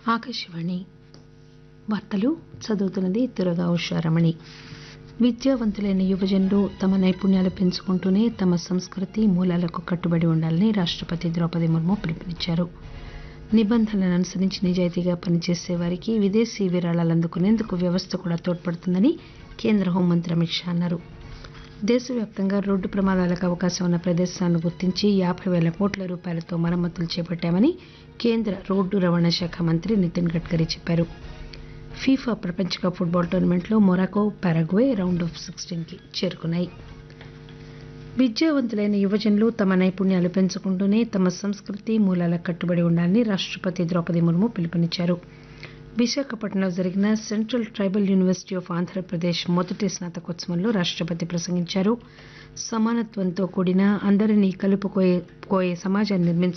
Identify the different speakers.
Speaker 1: ఆకాశవాణి వార్తలు చదువుతున్నది దుర్గా ఉషారమణి విద్యావంతులైన యువజనులు తమ నైపుణ్యాలు పెంచుకుంటూనే తమ సంస్కృతి మూలాలకు కట్టుబడి ఉండాలని రాష్టపతి ద్రౌపది ముర్ము పిలుపునిచ్చారు నిబంధనలను అనుసరించి నిజాయితీగా పనిచేసే వారికి విదేశీ విరాళాలు అందుకునేందుకు వ్యవస్థ కూడా తోడ్పడుతుందని కేంద్ర హోంమంత్రి అమిత్ షా అన్నారు దేశవ్యాప్తంగా రోడ్డు ప్రమాదాలకు అవకాశం ఉన్న ప్రదేశాలను గుర్తించి యాబై పేల కోట్ల రూపాయలతో మరమ్మతులు చేపట్టామని కేంద్ర రోడ్డు రవాణా శాఖ మంత్రి నితిన్ గడ్కరీ చెప్పారు ఫీఫా ప్రపంచ కప్ ఫుట్బాల్ టోర్నమెంట్లో Morocco Paraguay round of sixteen కి చేరుకున్నాయి విద్యావంతులైన యువజనులు తమ నైపుణ్యాలు పెంచుకుంటూనే తమ సంస్కృతి మూలాలకు కట్టుబడి ఉండాలని రాష్టపతి ద్రౌపది ముర్ము పిలుపునిచ్చారు విశాఖపట్నంలో జరిగిన central tribal university of Andhra Pradesh మొదటి స్నాతకోత్సవంలో రాష్టపతి ప్రసంగించారు సమానత్వంతో కూడిన అందరినీ కలుపుకోయే సమాజాన్ని నిర్మించ